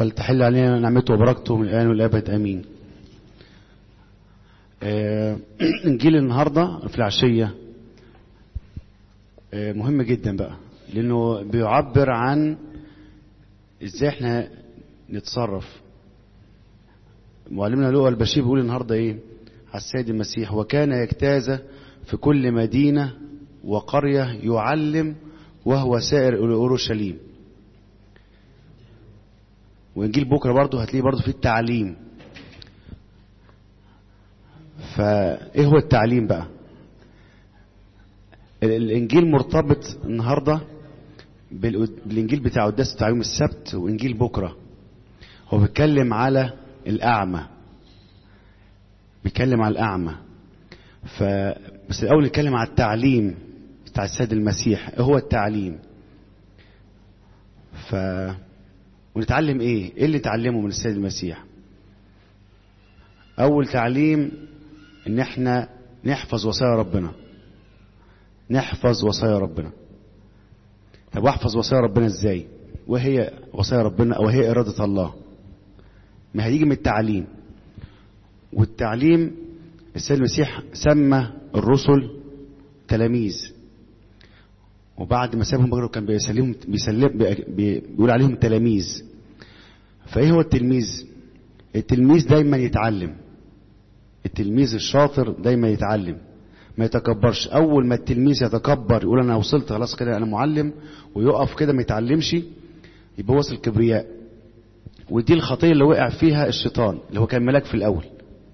فلتحل علينا نعمته وبركته من الآن والأبد آمين آه، إنجيل النهاردة في العشية آه، مهم جدا بقى لأنه بيعبر عن إزاي إحنا نتصرف معلمنا لؤى البشير بيقول النهاردة إيه على السيد المسيح وكان يجتاز في كل مدينة وقرية يعلم وهو سائر إلى أورشليم وإنجيل بكرة برضه هتلاقيه برضه في التعليم فإيه هو التعليم بقى الإنجيل مرتبط النهاردة بالإنجيل بتاع قداس بتاع يوم السبت وإنجيل بكرة هو بيتكلم على الأعمى بيتكلم على الأعمى ف بس الأول نتكلم على التعليم بتاع السيد المسيح إيه هو التعليم ف ونتعلم ايه ايه اللي نتعلمه من السيد المسيح اول تعليم ان احنا نحفظ وصايا ربنا نحفظ وصايا ربنا طب واحفظ وصايا ربنا ازاي وهي وصايا ربنا او هي اراده الله ما هيجي من التعليم والتعليم السيد المسيح سمى الرسل تلاميذ وبعد ما سابهم بقى كان بيسلمهم بيسلم بيقول عليهم تلاميذ فايه هو التلميذ التلميذ دايما يتعلم التلميذ الشاطر دايما يتعلم ما يتكبرش اول ما التلميذ يتكبر يقول انا وصلت خلاص كده انا معلم ويقف كده ما يتعلمش يبقى وصل كبرياء ودي الخطيه اللي وقع فيها الشيطان اللي هو كان ملاك في الاول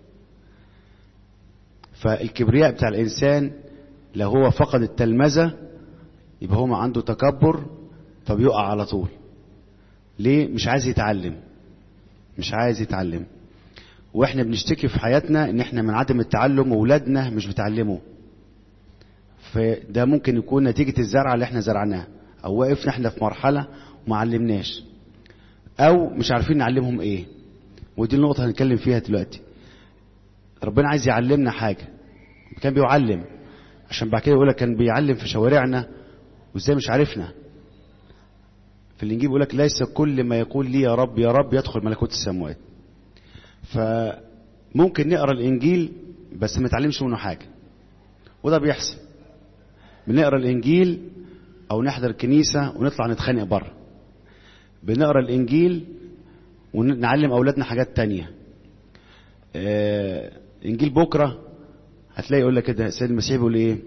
فالكبرياء بتاع الانسان لو هو فقد التلمذه يبقى هو عنده تكبر فبيقع على طول ليه مش عايز يتعلم مش عايز يتعلم واحنا بنشتكي في حياتنا ان احنا من عدم التعلم واولادنا مش بيتعلموا فده ممكن يكون نتيجة الزرعة اللي احنا زرعناها او وقفنا احنا في مرحلة وما علمناش او مش عارفين نعلمهم ايه ودي النقطة هنتكلم فيها دلوقتي ربنا عايز يعلمنا حاجة كان بيعلم عشان بعد كده يقول لك كان بيعلم في شوارعنا وازاي مش عارفنا في الانجيل بيقول لك ليس كل ما يقول لي يا رب يا رب يدخل ملكوت السماوات فممكن نقرا الانجيل بس ما نتعلمش منه حاجه وده بيحصل بنقرا الانجيل او نحضر الكنيسه ونطلع نتخانق بره بنقرا الانجيل ونعلم اولادنا حاجات تانية آه انجيل بكره هتلاقي يقول لك كده السيد المسيح بيقول ايه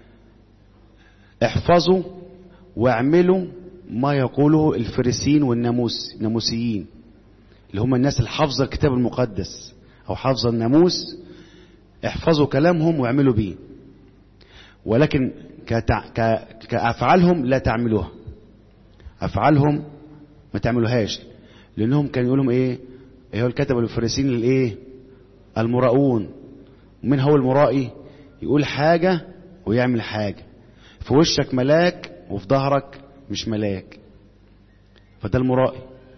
احفظوا واعملوا ما يقوله الفريسين والناموس الناموسيين اللي هم الناس اللي حافظه الكتاب المقدس او حافظه الناموس احفظوا كلامهم واعملوا بيه ولكن كتع... ك... كافعالهم لا تعملوها افعالهم ما تعملوهاش لانهم كانوا يقولوا ايه ايه هو الكتب الفريسيين الايه المراؤون ومن هو المرائي يقول حاجه ويعمل حاجه في وشك ملاك وفي ظهرك مش ملاك فده المرائي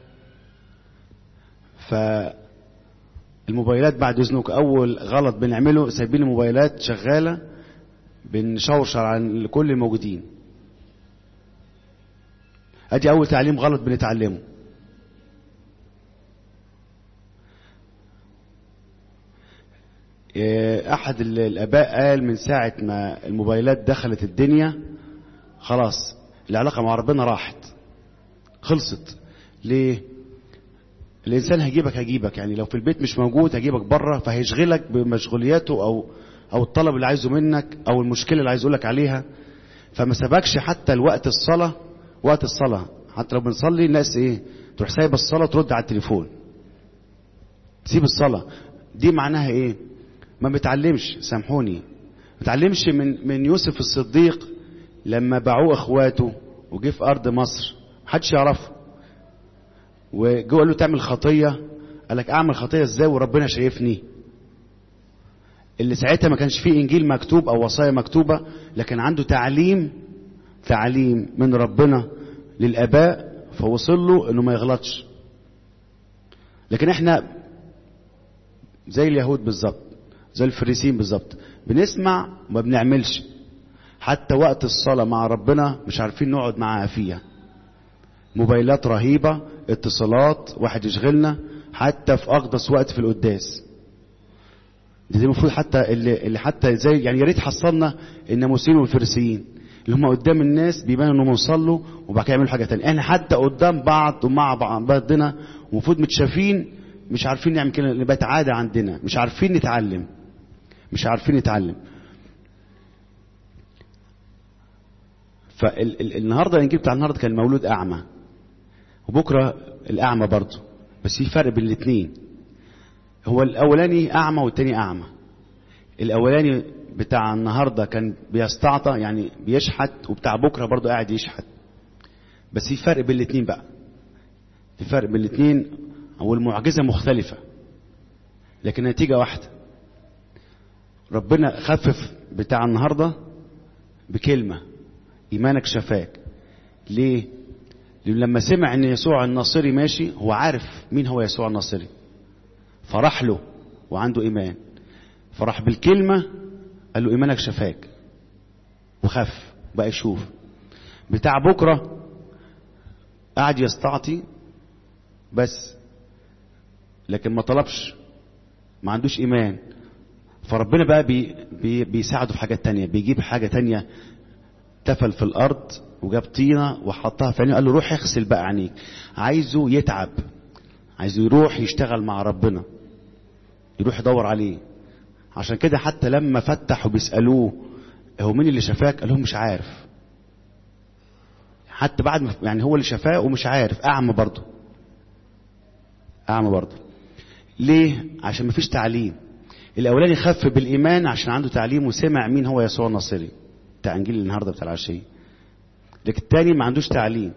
فالموبايلات بعد اذنك اول غلط بنعمله سايبين الموبايلات شغاله بنشوشر عن كل الموجودين ادي اول تعليم غلط بنتعلمه احد الاباء قال من ساعه ما الموبايلات دخلت الدنيا خلاص العلاقه مع ربنا راحت خلصت ليه الانسان هيجيبك هيجيبك يعني لو في البيت مش موجود هيجيبك بره فهيشغلك بمشغولياته او او الطلب اللي عايزه منك او المشكله اللي عايز يقولك عليها فما سابكش حتى الوقت الصلاه وقت الصلاه حتى لو بنصلي الناس ايه تروح سايب الصلاه ترد على التليفون تسيب الصلاه دي معناها ايه ما بتعلمش سامحوني ما بتعلمش من من يوسف الصديق لما باعوه اخواته وجه في ارض مصر محدش يعرفه وجو قال له تعمل خطيه قال لك اعمل خطيه ازاي وربنا شايفني اللي ساعتها ما كانش فيه انجيل مكتوب او وصايا مكتوبه لكن عنده تعليم تعليم من ربنا للاباء فوصل له انه ما يغلطش لكن احنا زي اليهود بالظبط زي الفريسين بالظبط بنسمع وما بنعملش حتى وقت الصلاة مع ربنا مش عارفين نقعد معاها فيها موبايلات رهيبة اتصالات واحد يشغلنا حتى في أقدس وقت في القداس دي, دي المفروض حتى اللي, اللي حتى زي يعني يا ريت حصلنا الناموسيين والفريسيين اللي هم قدام الناس بيبان انهم يصلوا وبعد كده يعملوا حاجه ثانيه احنا حتى قدام بعض ومع بعضنا المفروض متشافين مش عارفين نعمل كده اللي بقت عاده عندنا مش عارفين نتعلم مش عارفين نتعلم فالنهارده الانجيل بتاع النهارده كان مولود اعمى وبكره الاعمى برضه بس في فرق بين الاثنين هو الاولاني اعمى والتاني اعمى الاولاني بتاع النهارده كان بيستعطى يعني بيشحت وبتاع بكره برضه قاعد يشحت بس في فرق بين الاثنين بقى في فرق بين الاثنين والمعجزه مختلفه لكن نتيجه واحده ربنا خفف بتاع النهارده بكلمه ايمانك شفاك ليه لأن لما سمع ان يسوع الناصري ماشي هو عارف مين هو يسوع الناصري فرح له وعنده ايمان فرح بالكلمه قال له ايمانك شفاك وخف بقى يشوف بتاع بكره قعد يستعطي بس لكن ما طلبش ما عندوش ايمان فربنا بقى بي بي بيساعده في حاجات تانية بيجيب حاجة تانية تفل في الارض وجاب طينة وحطها في عينيه قال له روح اغسل بقى عينيك عايزه يتعب عايزه يروح يشتغل مع ربنا يروح يدور عليه عشان كده حتى لما فتحوا بيسألوه هو مين اللي شفاك قال لهم مش عارف حتى بعد ما يعني هو اللي شفاه ومش عارف اعمى برضه اعمى برضه ليه عشان مفيش تعليم الاولاني خف بالايمان عشان عنده تعليم وسمع مين هو يسوع الناصري بتاع انجيل النهارده بتاع العشيه لكن التاني ما عندوش تعليم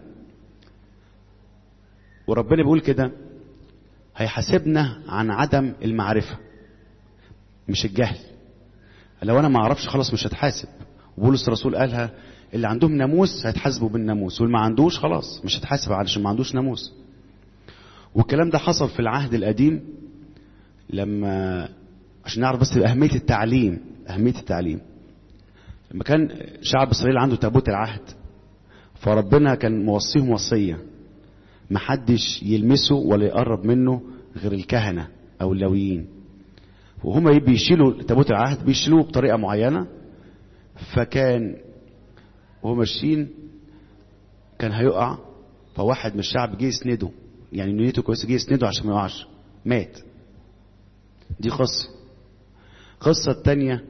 وربنا بيقول كده هيحاسبنا عن عدم المعرفه مش الجهل لو انا ما اعرفش خلاص مش هتحاسب وبولس الرسول قالها اللي عندهم ناموس هيتحاسبوا بالناموس واللي ما عندوش خلاص مش هتحاسب علشان ما عندوش ناموس والكلام ده حصل في العهد القديم لما عشان نعرف بس أهمية التعليم أهمية التعليم لما كان شعب إسرائيل عنده تابوت العهد فربنا كان موصيهم وصية محدش يلمسه ولا يقرب منه غير الكهنة أو اللويين وهم بيشيلوا تابوت العهد بيشيلوه بطريقة معينة فكان وهم ماشيين كان هيقع فواحد من الشعب جه يسنده يعني نيته كويسه جه يسنده عشان ما يقعش مات دي قصه القصه الثانيه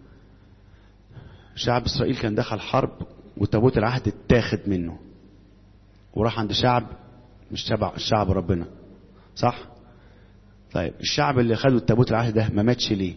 شعب اسرائيل كان دخل حرب وتابوت العهد اتاخد منه وراح عند شعب مش تبع الشعب ربنا صح طيب الشعب اللي خدوا التابوت العهد ده ما ماتش ليه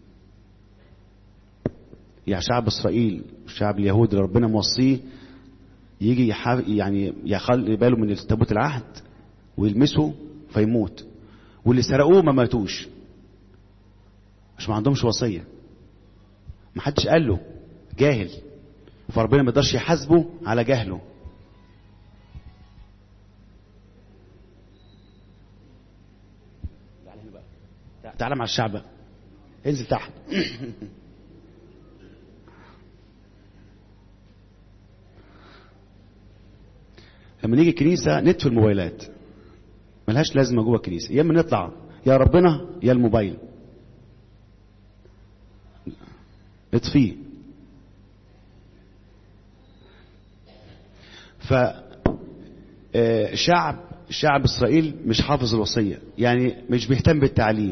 يعني شعب اسرائيل الشعب اليهودي اللي ربنا موصيه يجي يحا يعني يخلي باله من تابوت العهد ويلمسه فيموت واللي سرقوه ما ماتوش مش ما عندهمش وصيه ما حدش قال له جاهل فربنا ما يقدرش يحاسبه على جهله تعالى مع الشعب انزل تحت لما نيجي الكنيسة نطفي الموبايلات ملهاش لازمة جوه الكنيسة يا اما نطلع يا ربنا يا الموبايل اطفيه ف شعب شعب اسرائيل مش حافظ الوصيه يعني مش بيهتم بالتعليم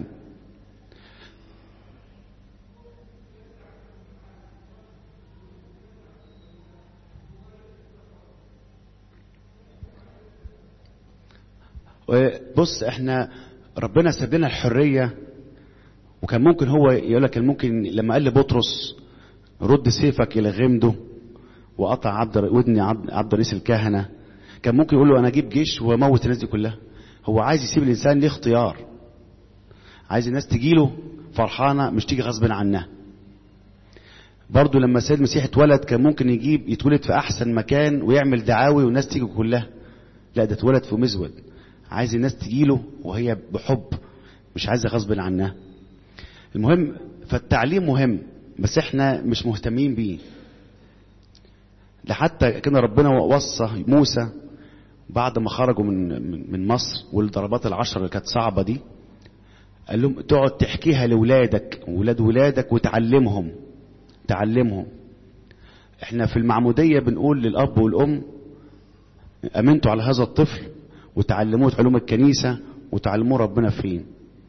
بص احنا ربنا ساب لنا الحريه وكان ممكن هو يقول لك ممكن لما قال لبطرس رد سيفك الى غمده وقطع عبد ودني عبد, عبد رئيس الكهنه كان ممكن يقول له انا اجيب جيش واموت الناس دي كلها هو عايز يسيب الانسان ليه اختيار عايز الناس تجيله فرحانه مش تيجي غصب عنها برضه لما السيد المسيح اتولد كان ممكن يجيب يتولد في احسن مكان ويعمل دعاوي والناس تيجي كلها لا ده اتولد في مزود عايز الناس تجيله وهي بحب مش عايزه غصب عنها المهم فالتعليم مهم بس احنا مش مهتمين بيه ده حتى كان ربنا وصى موسى بعد ما خرجوا من من, من مصر والضربات العشر اللي كانت صعبه دي قال لهم تقعد تحكيها لاولادك ولاد ولادك وتعلمهم تعلمهم احنا في المعموديه بنقول للاب والام امنتوا على هذا الطفل وتعلموه علوم الكنيسه وتعلموه ربنا فين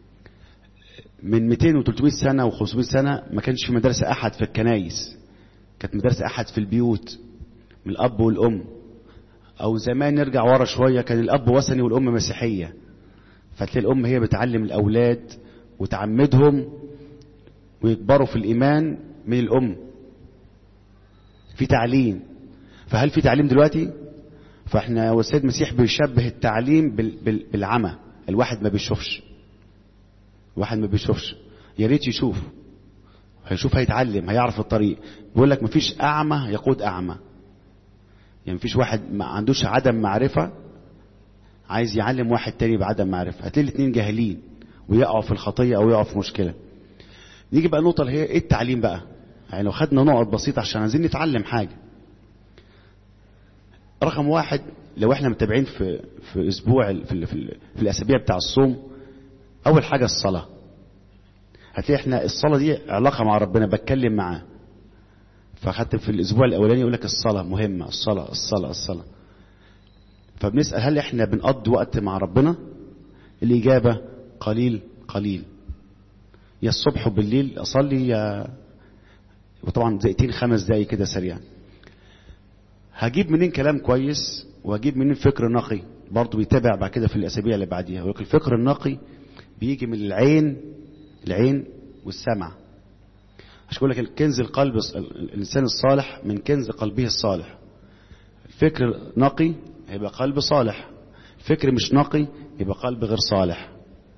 من 200 و300 سنه و500 سنه ما كانش في مدرسه احد في الكنايس كانت مدرسه احد في البيوت من الاب والام او زمان نرجع ورا شويه كان الاب وثني والام مسيحيه فتلاقي الام هي بتعلم الاولاد وتعمدهم ويكبروا في الايمان من الام في تعليم فهل في تعليم دلوقتي فاحنا والسيد المسيح بيشبه التعليم بال بال بالعمى الواحد ما بيشوفش الواحد ما بيشوفش يا ريت يشوف هيشوف هيتعلم هيعرف الطريق بيقول لك مفيش اعمى يقود اعمى يعني مفيش واحد ما عندوش عدم معرفة عايز يعلم واحد تاني بعدم معرفة هتلاقي الاتنين جاهلين ويقعوا في الخطية او يقعوا في مشكلة نيجي بقى النقطة اللي هي ايه التعليم بقى يعني لو خدنا نقط بسيطة عشان عايزين نتعلم حاجة رقم واحد لو احنا متابعين في في اسبوع في, ال في, ال في الاسابيع بتاع الصوم اول حاجة الصلاة هتلاقي احنا الصلاة دي علاقة مع ربنا بتكلم معاه فاخدت في الاسبوع الاولاني يقول لك الصلاه مهمه الصلاه الصلاه الصلاه فبنسال هل احنا بنقضي وقت مع ربنا الاجابه قليل قليل يا الصبح وبالليل اصلي يا وطبعا دقيقتين خمس دقايق كده سريعا هجيب منين كلام كويس وهجيب منين فكر نقي برضه بيتابع بعد كده في الاسابيع اللي بعديها ولكن الفكر النقي بيجي من العين العين والسمع عشان بقول لك كنز القلب الانسان الصالح من كنز قلبه الصالح الفكر نقي هيبقى قلب صالح فكر مش نقي يبقى قلب غير صالح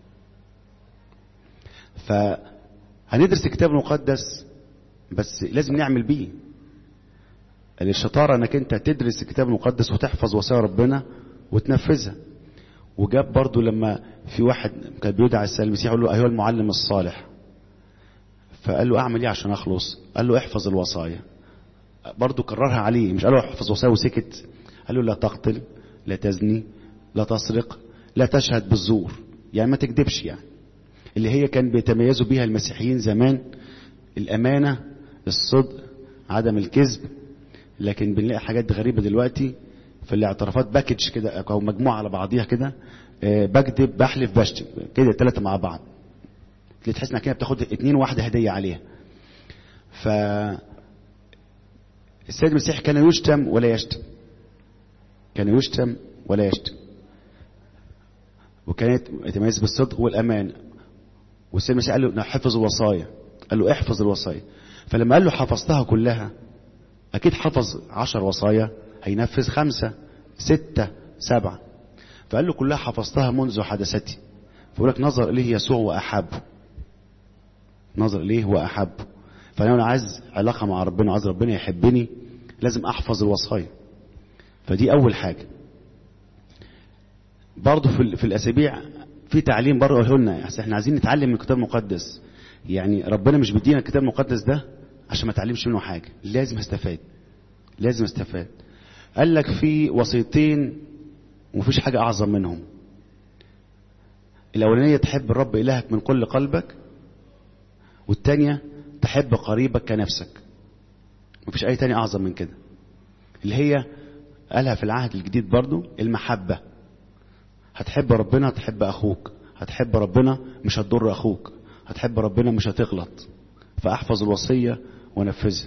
فهندرس الكتاب المقدس بس لازم نعمل بيه الشطاره انك انت تدرس الكتاب المقدس وتحفظ وصايا ربنا وتنفذها وجاب برضو لما في واحد كان بيدعى السيد المسيح يقول له ايها المعلم الصالح فقال له اعمل ايه عشان اخلص قال له احفظ الوصايا برضه كررها عليه مش قال له احفظ وصايا وسكت قال له لا تقتل لا تزني لا تسرق لا تشهد بالزور يعني ما تكذبش يعني اللي هي كان بيتميزوا بيها المسيحيين زمان الامانه الصدق عدم الكذب لكن بنلاقي حاجات غريبه دلوقتي في الاعترافات باكج كده او مجموعه على بعضيها كده بكذب بحلف بشتم كده الثلاثه مع بعض اللي تحس انك كده بتاخد اتنين واحده هديه عليها ف السيد المسيح كان يشتم ولا يشتم كان يشتم ولا يشتم وكانت يتميز بالصدق والامان والسيد المسيح قال له حفظ الوصايا قال له احفظ الوصايا فلما قال له حفظتها كلها اكيد حفظ عشر وصايا هينفذ خمسة ستة سبعة فقال له كلها حفظتها منذ حدثتي فيقول لك نظر اليه يسوع واحبه نظر اليه واحبه فانا عايز علاقه مع ربنا عايز ربنا يحبني لازم احفظ الوصايا فدي اول حاجه برضه في, في الاسابيع في تعليم برضه قاله لنا احنا عايزين نتعلم من الكتاب المقدس يعني ربنا مش بيدينا الكتاب المقدس ده عشان ما اتعلمش منه حاجه لازم استفاد لازم استفاد قال لك في وصيتين ومفيش حاجه اعظم منهم الاولانيه تحب الرب الهك من كل قلبك والتانية تحب قريبك كنفسك مفيش اي تاني اعظم من كده اللي هي قالها في العهد الجديد برضو المحبة هتحب ربنا هتحب اخوك هتحب ربنا مش هتضر اخوك هتحب ربنا مش هتغلط فاحفظ الوصية ونفذها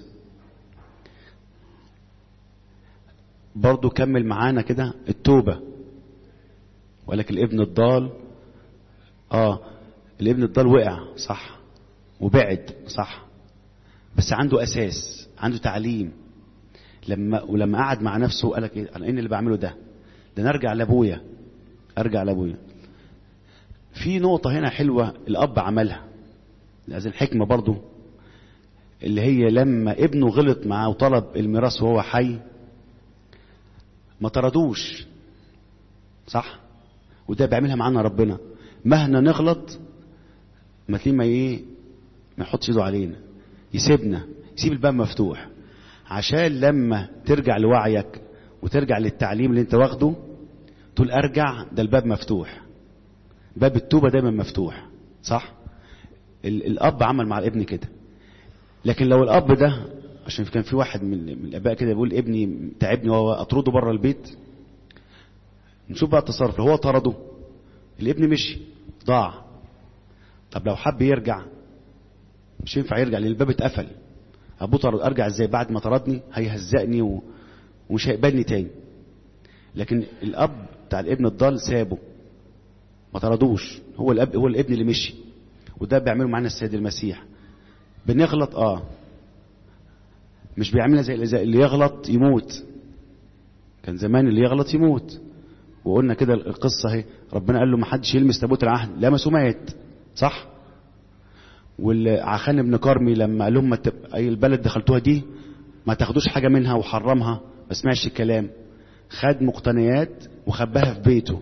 برضو كمل معانا كده التوبة ولكن الابن الضال اه الابن الضال وقع صح وبعد صح بس عنده اساس عنده تعليم لما ولما قعد مع نفسه قال لك ايه انا ايه اللي بعمله ده ده نرجع لابويا ارجع لابويا في نقطه هنا حلوه الاب عملها لازم حكمه برضو اللي هي لما ابنه غلط معاه وطلب الميراث وهو حي ما طردوش صح وده بيعملها معانا ربنا مهما نغلط ما تلاقيه ما ايه ما يحطش ايده علينا يسيبنا يسيب الباب مفتوح عشان لما ترجع لوعيك وترجع للتعليم اللي انت واخده تقول ارجع ده الباب مفتوح باب التوبه دايما مفتوح صح ال- الاب عمل مع الابن كده لكن لو الاب ده عشان كان في واحد من من الاباء كده بيقول ابني تعبني وهو اطرده بره البيت نشوف بقى التصرف لو هو طرده الابن مشي ضاع طب لو حب يرجع مش ينفع يرجع لان الباب اتقفل ابوه طرد ارجع ازاي بعد ما طردني هيهزقني و... ومش هيقبلني تاني لكن الاب بتاع الابن الضال سابه ما طردوش هو الاب هو الابن اللي مشي وده بيعمله معانا السيد المسيح بنغلط اه مش بيعملنا زي زي اللي يغلط يموت كان زمان اللي يغلط يموت وقلنا كده القصه اهي ربنا قال له ما حدش يلمس تابوت العهد لمسه مات صح والعخان ابن كرمي لما قال لهم ما تب- اي البلد دخلتوها دي ما تاخدوش حاجه منها وحرمها ما سمعش الكلام خد مقتنيات وخباها في بيته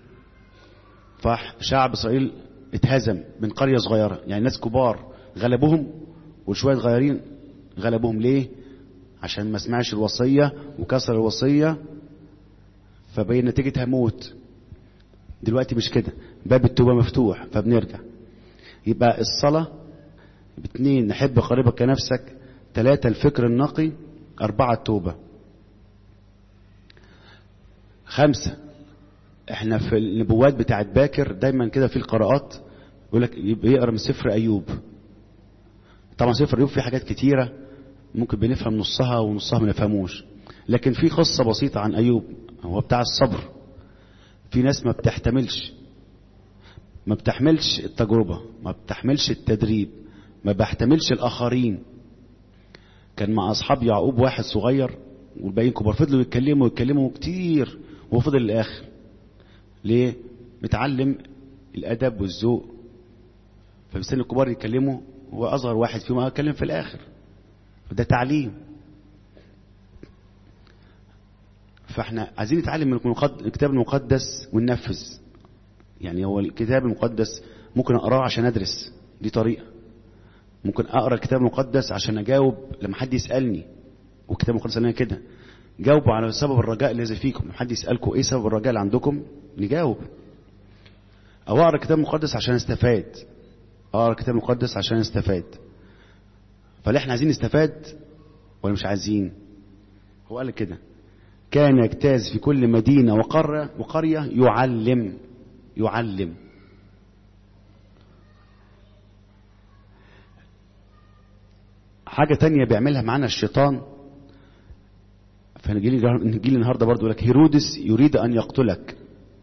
فشعب اسرائيل اتهزم من قريه صغيره يعني ناس كبار غلبوهم وشويه صغيرين غلبوهم ليه عشان ما سمعش الوصيه وكسر الوصيه فبين نتيجتها موت دلوقتي مش كده باب التوبه مفتوح فبنرجع يبقى الصلاه اتنين نحب قريبك كنفسك ثلاثة الفكر النقي أربعة التوبة خمسة احنا في النبوات بتاعت باكر دايما كده في القراءات يقول لك يقرا من سفر ايوب طبعا سفر ايوب فيه حاجات كتيره ممكن بنفهم نصها ونصها ما نفهموش لكن في قصه بسيطه عن ايوب هو بتاع الصبر في ناس ما بتحتملش ما بتحملش التجربه ما بتحملش التدريب ما بيحتملش الاخرين كان مع اصحاب يعقوب واحد صغير والباقيين كبار فضلوا يتكلموا يتكلموا كتير وهو فضل للاخر ليه متعلم الادب والذوق فمستني الكبار يتكلموا هو اصغر واحد فيهم اتكلم في الاخر فده تعليم فاحنا عايزين نتعلم من المقد- الكتاب المقدس وننفذ يعني هو الكتاب المقدس ممكن اقراه عشان ادرس دي طريقه ممكن اقرا الكتاب المقدس عشان اجاوب لما حد يسالني والكتاب المقدس قال لنا كده جاوبوا على سبب الرجاء الذي فيكم لما حد يسالكم ايه سبب الرجاء اللي عندكم نجاوب او اقرا الكتاب المقدس عشان استفاد اقرا الكتاب المقدس عشان استفاد فلا احنا عايزين نستفاد ولا مش عايزين هو قال كده كان يجتاز في كل مدينه وقريه وقريه يعلم يعلم حاجة تانية بيعملها معانا الشيطان فنجي لي نجي لي النهارده برضه يقول لك هيرودس يريد ان يقتلك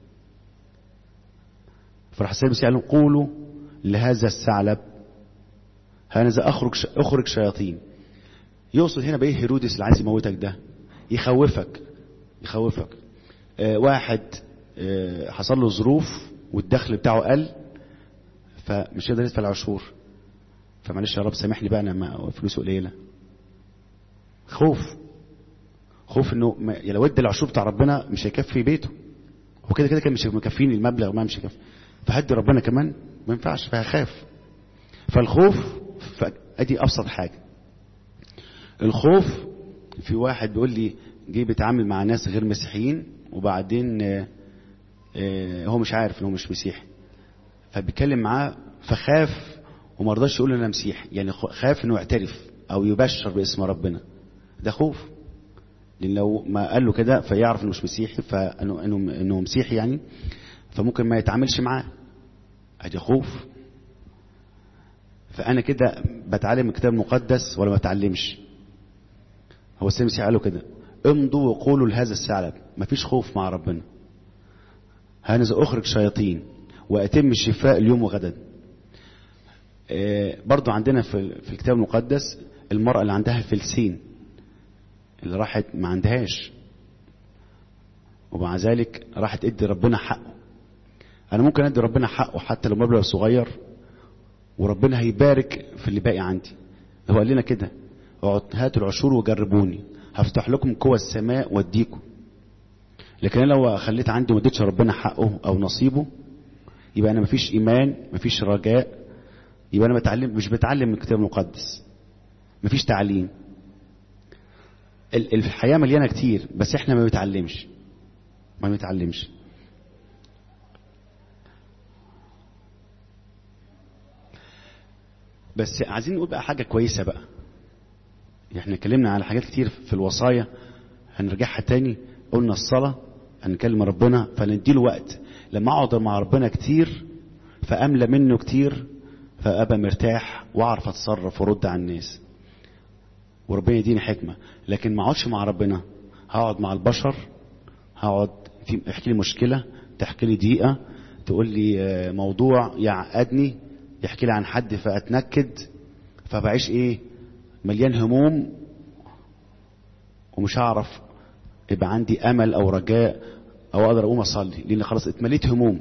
فراح السيد المسيح قال لهم قولوا لهذا الثعلب هذا اخرج اخرج شياطين يقصد هنا بايه هيرودس اللي عايز يموتك ده يخوفك يخوفك آه واحد آه حصل له ظروف والدخل بتاعه قل فمش قادر يدفع العشور فمعلش يا رب سامحني بقى انا ما فلوسه قليله خوف خوف انه ما يعني لو ادى العشور بتاع ربنا مش هيكفي بيته هو كده كده كان مش مكفيني المبلغ ما مش هيكفي فهدي ربنا كمان ما ينفعش فهخاف فالخوف ادي ابسط حاجه الخوف في واحد بيقول لي جه بيتعامل مع ناس غير مسيحيين وبعدين آه، آه، هو مش عارف ان هو مش مسيحي فبيتكلم معاه فخاف وما رضاش يقول انا مسيحي يعني خ- خاف انه يعترف او يبشر باسم ربنا ده خوف لان لو ما قال له كده فيعرف انه مش مسيحي فانه انه انه مسيحي يعني فممكن ما يتعاملش معاه ادي خوف فانا كده بتعلم الكتاب المقدس ولا ما بتعلمش هو السيد المسيح قال له كده امضوا وقولوا لهذا الثعلب مفيش خوف مع ربنا هانذا اخرج شياطين واتم الشفاء اليوم وغدا آه، برضو عندنا في في الكتاب المقدس المرأة اللي عندها فلسين اللي راحت ما عندهاش ومع ذلك راحت ادي ربنا حقه انا ممكن ادي ربنا حقه حتى لو مبلغ صغير وربنا هيبارك في اللي باقي عندي هو قال لنا كده اقعد- هاتوا العشور وجربوني هفتح لكم قوى السماء واديكم لكن انا لو خليت عندي وما اديتش ربنا حقه او نصيبه يبقى انا مفيش ايمان مفيش رجاء يبقى انا بتعلم مش بتعلم من الكتاب المقدس مفيش تعليم ال- الحياه مليانه كتير بس احنا ما بنتعلمش ما بنتعلمش بس عايزين نقول بقى حاجة كويسة بقى احنا اتكلمنا على حاجات كتير في الوصايا هنرجعها تاني قلنا الصلاة هنكلم ربنا فنديله وقت لما اقعد مع ربنا كتير فاملى منه كتير فابقى مرتاح واعرف اتصرف وارد على الناس وربنا يديني حكمة لكن ما اقعدش مع ربنا هقعد مع البشر هقعد في احكي لي مشكلة تحكي لي دقيقة تقول لي موضوع يعقدني يحكي لي عن حد فاتنكد فبعيش ايه مليان هموم ومش هعرف يبقى عندي امل او رجاء او اقدر اقوم اصلي لان خلاص اتمليت هموم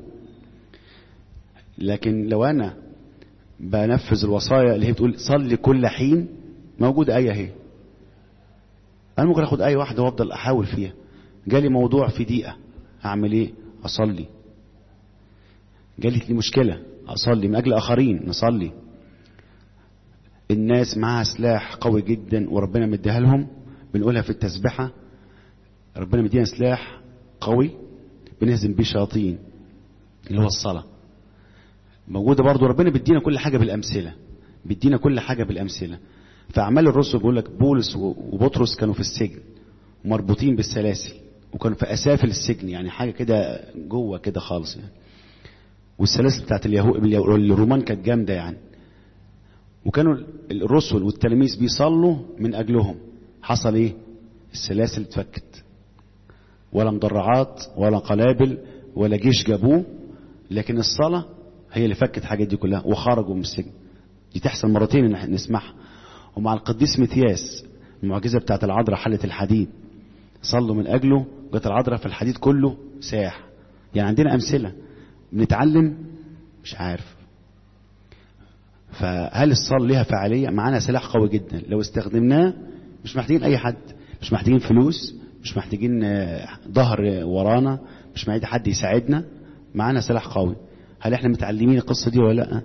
لكن لو انا بنفذ الوصايا اللي هي بتقول صلي كل حين موجودة آية اهي انا ممكن اخد آية واحدة وافضل احاول فيها جالي موضوع في دقيقة اعمل ايه اصلي جالي لي مشكلة اصلي من اجل اخرين نصلي الناس معاها سلاح قوي جدا وربنا مديها لهم بنقولها في التسبحة ربنا مدينا سلاح قوي بنهزم بيه شياطين اللي هو الصلاة موجودة برضو ربنا بيدينا كل حاجة بالأمثلة بيدينا كل حاجة بالأمثلة فأعمال الرسل بيقول لك بولس وبطرس كانوا في السجن مربوطين بالسلاسل وكانوا في أسافل السجن يعني حاجة كده جوه كده خالص يعني والسلاسل بتاعت اليهود الرومان كانت جامدة يعني وكانوا الرسل والتلاميذ بيصلوا من أجلهم حصل إيه السلاسل اتفكت ولا مدرعات ولا قلابل ولا جيش جابوه لكن الصلاة هي اللي فكت الحاجات دي كلها وخرجوا من السجن دي تحصل مرتين ان احنا نسمعها ومع القديس متياس المعجزة بتاعت العذراء حلت الحديد صلوا من أجله جت العذراء في الحديد كله ساح يعني عندنا أمثلة بنتعلم مش عارف فهل الصلاة ليها فعالية معانا سلاح قوي جدا لو استخدمناه مش محتاجين أي حد مش محتاجين فلوس مش محتاجين ظهر ورانا مش محتاجين حد يساعدنا معانا سلاح قوي هل احنا متعلمين القصة دي ولا لا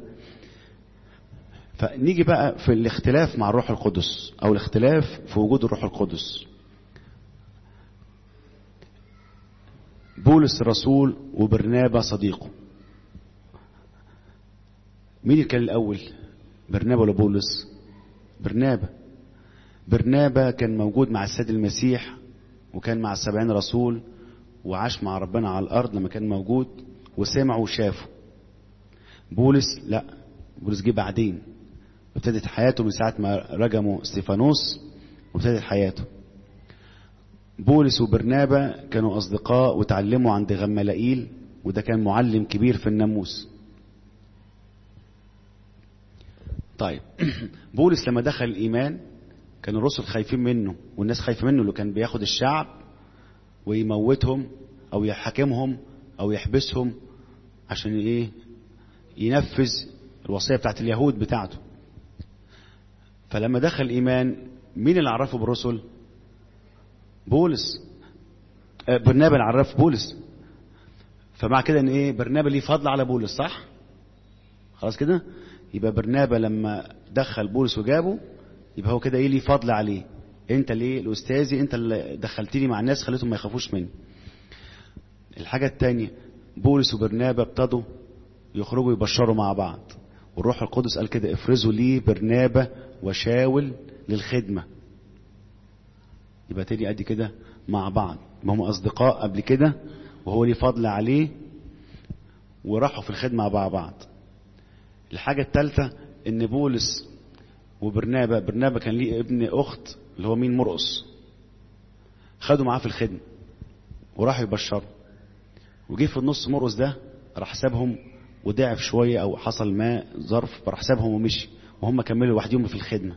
فنيجي بقى في الاختلاف مع الروح القدس او الاختلاف في وجود الروح القدس بولس الرسول وبرنابا صديقه مين اللي كان الاول برنابا ولا بولس برنابا برنابا كان موجود مع السيد المسيح وكان مع السبعين رسول وعاش مع ربنا على الارض لما كان موجود وسمع وشافه بولس لا بولس جه بعدين ابتدت حياته من ساعة ما رجموا استيفانوس وابتدت حياته بولس وبرنابا كانوا أصدقاء وتعلموا عند غملائيل وده كان معلم كبير في الناموس طيب بولس لما دخل الإيمان كان الرسل خايفين منه والناس خايفة منه اللي كان بياخد الشعب ويموتهم أو يحاكمهم أو يحبسهم عشان إيه ينفذ الوصية بتاعت اليهود بتاعته فلما دخل الإيمان مين اللي عرفه بالرسل بولس آه برنابا اللي عرف بولس فمع كده ان ايه برنابا ليه فضل على بولس صح خلاص كده يبقى برنابا لما دخل بولس وجابه يبقى هو كده ايه ليه فضل عليه انت ليه الاستاذي انت اللي دخلتني مع الناس خليتهم ما يخافوش مني الحاجة التانية بولس وبرنابا ابتدوا يخرجوا يبشروا مع بعض والروح القدس قال كده افرزوا لي برنابا وشاول للخدمة يبقى تاني ادي كده مع بعض ما هم اصدقاء قبل كده وهو ليه فضل عليه وراحوا في الخدمة مع بعض الحاجة الثالثة ان بولس وبرنابا برنابا كان ليه ابن اخت اللي هو مين مرقص خدوا معاه في الخدمة وراحوا يبشروا وجه في النص مرقص ده راح سابهم وضعف شوية او حصل ما ظرف فراح سابهم ومشي وهم كملوا لوحدهم في الخدمة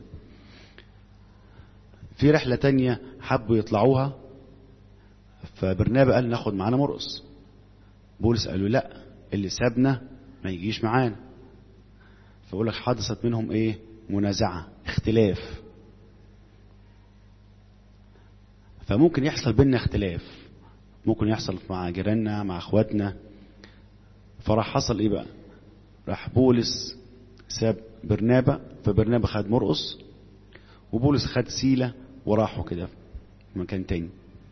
في رحلة تانية حبوا يطلعوها فبرنابا قال ناخد معانا مرقص بولس قالوا لا اللي سابنا ما يجيش معانا فأقول لك حدثت منهم ايه منازعة اختلاف فممكن يحصل بيننا اختلاف ممكن يحصل مع جيراننا مع اخواتنا فراح حصل ايه بقى راح بولس ساب برنابا فبرنابا خد مرقص وبولس خد سيلة وراحوا كده في مكان تاني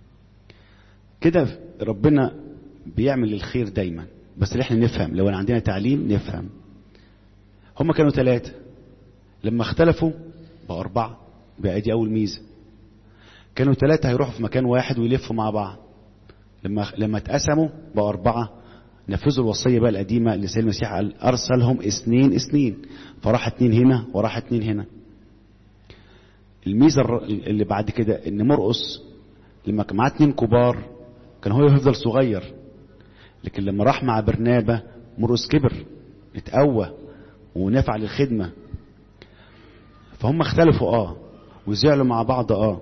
كده ربنا بيعمل الخير دايما بس اللي احنا نفهم لو عندنا تعليم نفهم هم كانوا ثلاثة لما اختلفوا بقى أربعة بقى دي أول ميزة كانوا ثلاثة هيروحوا في مكان واحد ويلفوا مع بعض لما لما اتقسموا بقى أربعة نفذوا الوصية بقى القديمة اللي سيد المسيح قال أرسلهم اثنين اثنين فراح اتنين هنا وراح اتنين هنا الميزة اللي بعد كده إن مرقس لما كان معاه اتنين كبار كان هو يفضل صغير لكن لما راح مع برنابة مرقس كبر اتقوى ونفع للخدمة فهم اختلفوا اه وزعلوا مع بعض اه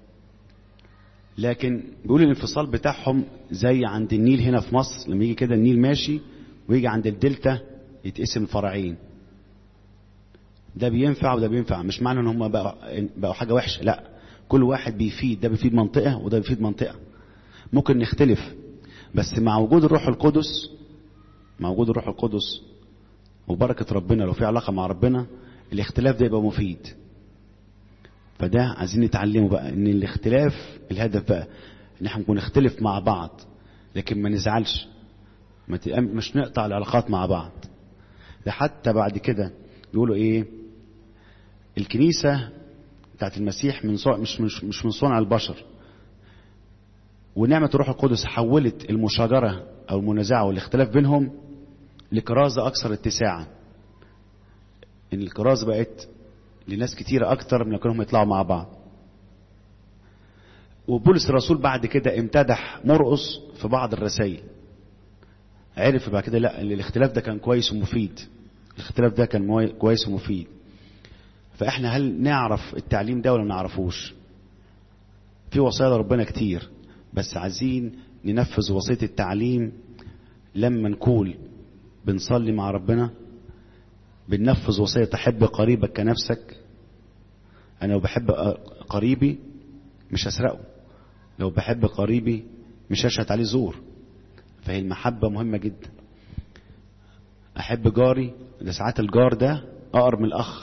لكن بيقول الانفصال بتاعهم زي عند النيل هنا في مصر لما يجي كده النيل ماشي ويجي عند الدلتا يتقسم فرعين ده بينفع وده بينفع مش معنى ان هم بقوا بقوا حاجه وحشه لا كل واحد بيفيد ده بيفيد منطقه وده بيفيد منطقه ممكن نختلف بس مع وجود الروح القدس مع وجود الروح القدس وبركه ربنا لو في علاقه مع ربنا الاختلاف ده يبقى مفيد فده عايزين نتعلمه بقى ان الاختلاف الهدف بقى ان احنا نكون نختلف مع بعض لكن ما نزعلش ما مش نقطع العلاقات مع بعض ده حتى بعد كده بيقولوا ايه الكنيسة بتاعت المسيح من صنع مش, مش, مش من صنع البشر ونعمة الروح القدس حولت المشاجرة أو المنازعة والاختلاف بينهم لكرازة أكثر اتساعا إن الكرازة بقت لناس كتيرة أكتر من كانهم يطلعوا مع بعض وبولس الرسول بعد كده امتدح مرقص في بعض الرسائل عرف بعد كده لا الاختلاف ده كان كويس ومفيد الاختلاف ده كان كويس ومفيد فاحنا هل نعرف التعليم ده ولا ما نعرفوش في وصايا ربنا كتير بس عايزين ننفذ وصية التعليم لما نكون بنصلي مع ربنا بننفذ وصية تحب قريبك كنفسك أنا لو بحب قريبي مش هسرقه لو بحب قريبي مش هشهد عليه زور فهي المحبة مهمة جدا أحب جاري ده ساعات الجار ده أقرب من الأخ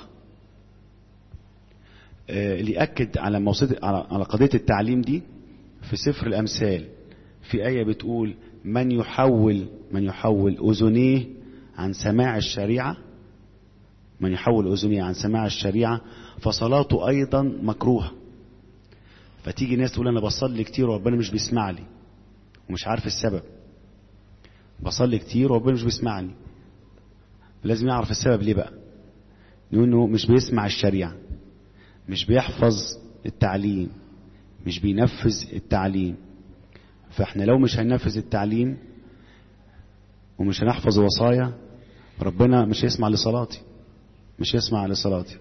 اللي يأكد على موصية على قضية التعليم دي في سفر الأمثال في آية بتقول من يحول من يحول أذنيه عن سماع الشريعة من يحول أذنيه عن سماع الشريعة فصلاته أيضا مكروهة فتيجي ناس تقول أنا بصلي كتير وربنا مش بيسمع لي ومش عارف السبب بصلي كتير وربنا مش بيسمعني لازم يعرف السبب ليه بقى لأنه مش بيسمع الشريعة مش بيحفظ التعليم مش بينفذ التعليم فاحنا لو مش هننفذ التعليم ومش هنحفظ الوصايا ربنا مش هيسمع لصلاتي مش هيسمع لصلاتي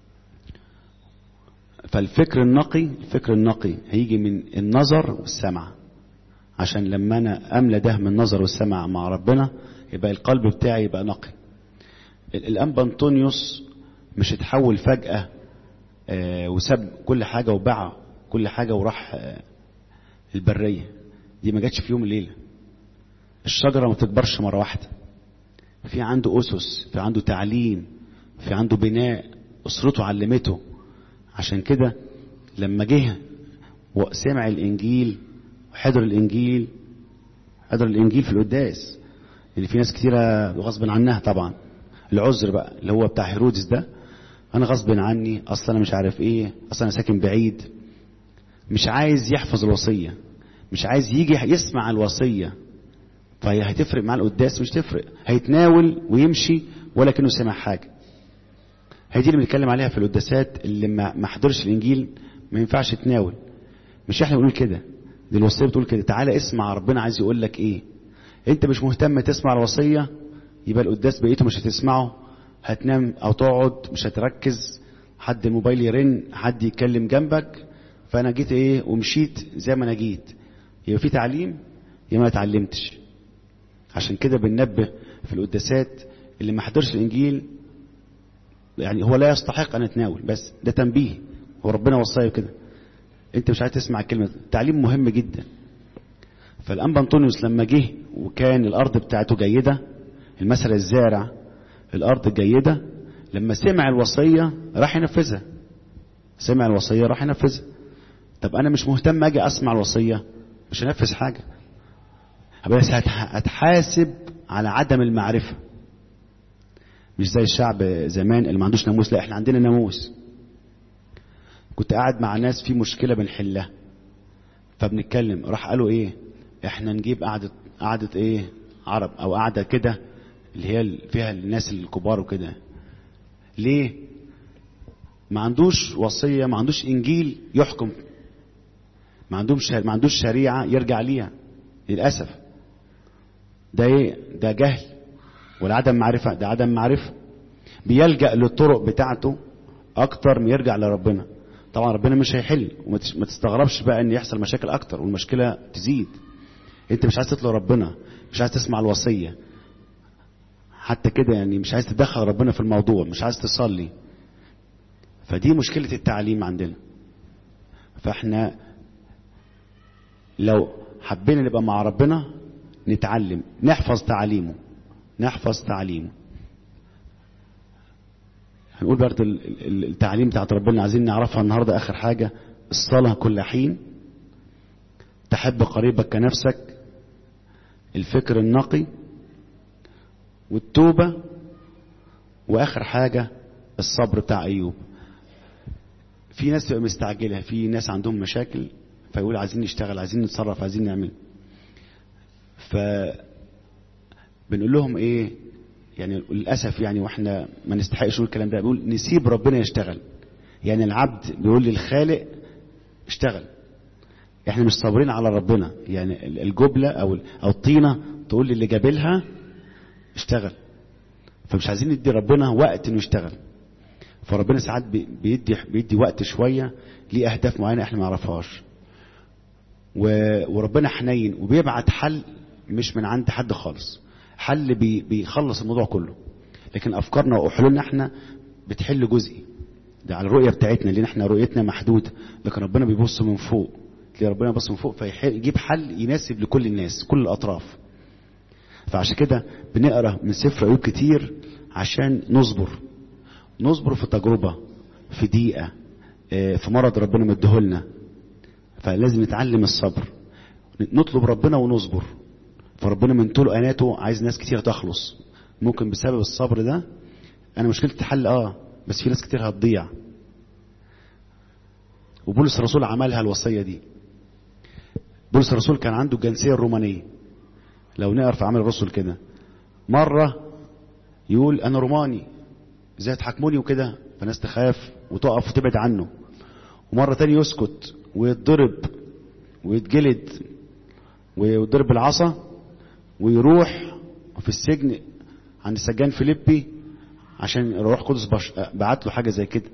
فالفكر النقي الفكر النقي هيجي من النظر والسمع عشان لما انا املى ده من النظر والسمع مع ربنا يبقى القلب بتاعي يبقى نقي الانبا انطونيوس مش اتحول فجأة آه وساب كل حاجة وباع كل حاجة وراح آه البرية دي ما جاتش في يوم الليلة الشجرة ما تكبرش مرة واحدة في عنده أسس في عنده تعليم في عنده بناء أسرته علمته عشان كده لما جه وسمع الإنجيل وحضر الإنجيل حضر الإنجيل في القداس اللي في ناس كتيرة غصب عنها طبعا العذر بقى اللي هو بتاع هيرودس ده انا غصب عني اصلا انا مش عارف ايه اصلا انا ساكن بعيد مش عايز يحفظ الوصية مش عايز يجي يسمع الوصية فهي هتفرق مع القداس مش تفرق هيتناول ويمشي ولا كأنه سمع حاجة هي دي اللي بنتكلم عليها في القداسات اللي ما حضرش الانجيل ما ينفعش تناول مش احنا بنقول كده دي الوصية بتقول كده تعالى اسمع ربنا عايز يقول لك ايه انت مش مهتم تسمع الوصية يبقى القداس بقيته مش هتسمعه هتنام او تقعد مش هتركز حد الموبايل يرن حد يتكلم جنبك فانا جيت ايه ومشيت زي ما انا جيت يبقى في تعليم يا ما اتعلمتش عشان كده بننبه في القداسات اللي ما حضرش الانجيل يعني هو لا يستحق ان يتناول بس ده تنبيه هو ربنا وصايه كده انت مش عايز تسمع الكلمه التعليم مهم جدا فالانبا انطونيوس لما جه وكان الارض بتاعته جيده المثل الزارع الارض الجيده لما سمع الوصيه راح ينفذها سمع الوصيه راح ينفذها طب انا مش مهتم اجي اسمع الوصيه مش هنفذ حاجه بس هتحاسب على عدم المعرفه مش زي الشعب زمان اللي ما عندوش ناموس لا احنا عندنا ناموس كنت قاعد مع ناس في مشكله بنحلها فبنتكلم راح قالوا ايه احنا نجيب قعده قعده ايه عرب او قعده كده اللي هي فيها الناس الكبار وكده ليه ما عندوش وصيه ما عندوش انجيل يحكم ما عندوش ما عندوش شريعه يرجع ليها للاسف ده ايه ده جهل ولا عدم معرفه ده عدم معرفه بيلجا للطرق بتاعته اكتر ما يرجع لربنا طبعا ربنا مش هيحل وما تستغربش بقى ان يحصل مشاكل اكتر والمشكله تزيد انت مش عايز تطلع ربنا مش عايز تسمع الوصيه حتى كده يعني مش عايز تدخل ربنا في الموضوع مش عايز تصلي فدي مشكله التعليم عندنا فاحنا لو حبينا نبقى مع ربنا نتعلم نحفظ تعليمه نحفظ تعليمه هنقول برضه التعليم بتاعت ربنا عايزين نعرفها النهارده اخر حاجه الصلاه كل حين تحب قريبك كنفسك الفكر النقي والتوبه واخر حاجه الصبر بتاع ايوب في ناس تبقى مستعجله في ناس عندهم مشاكل فيقول عايزين نشتغل عايزين نتصرف عايزين نعمل ف بنقول لهم ايه يعني للاسف يعني واحنا ما نستحقش نقول الكلام ده بيقول نسيب ربنا يشتغل يعني العبد بيقول للخالق اشتغل احنا مش صابرين على ربنا يعني الجبلة او او الطينة تقول للي جابلها اشتغل فمش عايزين ندي ربنا وقت انه يشتغل فربنا ساعات بيدي بيدي وقت شوية ليه اهداف معينة احنا ما نعرفهاش وربنا حنين وبيبعت حل مش من عند حد خالص حل بي بيخلص الموضوع كله لكن افكارنا وحلولنا احنا بتحل جزئي ده على الرؤيه بتاعتنا لان احنا رؤيتنا محدوده لكن ربنا بيبص من فوق تلاقي ربنا بيبص من فوق فيجيب حل يناسب لكل الناس كل الاطراف فعشان كده بنقرا من سفر ايوب كتير عشان نصبر نصبر في تجربه في دقيقه في مرض ربنا مديهولنا فلازم نتعلم الصبر نطلب ربنا ونصبر فربنا من طول اناته عايز ناس كتير تخلص ممكن بسبب الصبر ده انا مشكلتي تحل اه بس في ناس كتير هتضيع وبولس الرسول عملها الوصيه دي بولس الرسول كان عنده الجنسيه الرومانيه لو نقرا في عمل الرسل كده مره يقول انا روماني ازاي تحاكموني وكده فناس تخاف وتقف وتبعد عنه ومره تاني يسكت ويتضرب ويتجلد ويضرب بالعصا ويروح في السجن عند السجان فيليبي عشان الروح القدس بعت له حاجه زي كده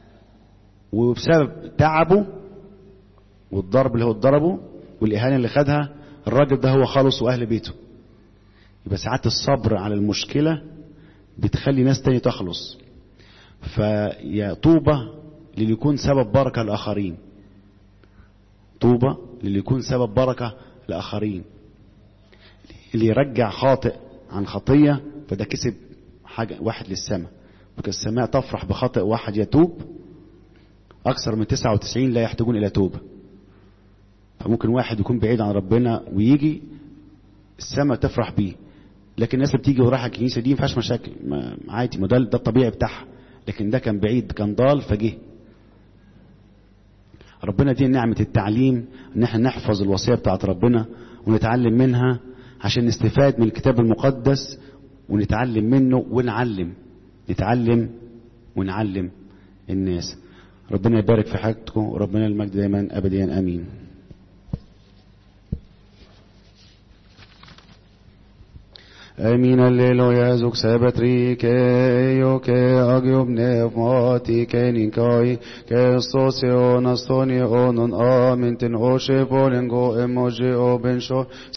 وبسبب تعبه والضرب اللي هو اتضربه والاهانه اللي خدها الراجل ده هو خلص واهل بيته يبقى ساعات الصبر على المشكله بتخلي ناس تاني تخلص فيا طوبى للي يكون سبب بركه لاخرين طوبى للي يكون سبب بركه لاخرين اللي يرجع خاطئ عن خطيه فده كسب حاجه واحد للسماء لكن السماء تفرح بخطئ واحد يتوب اكثر من 99 لا يحتاجون الى توبه فممكن واحد يكون بعيد عن ربنا ويجي السماء تفرح بيه لكن الناس اللي بتيجي ورايحه الكنيسه دي ما فيهاش مشاكل ما عادي ما ده ده الطبيعي بتاعها لكن ده كان بعيد كان ضال فجه ربنا دي نعمه التعليم ان احنا نحفظ الوصيه بتاعت ربنا ونتعلم منها عشان نستفاد من الكتاب المقدس ونتعلم منه ونعلم نتعلم ونعلم الناس ربنا يبارك في حياتكم وربنا المجد دايما ابديا امين Amin alleluia zuk sebetri ke yo ke agium pneumati ke ninkai ke stosio nastoni onon amintin o shepolen go emoji o ben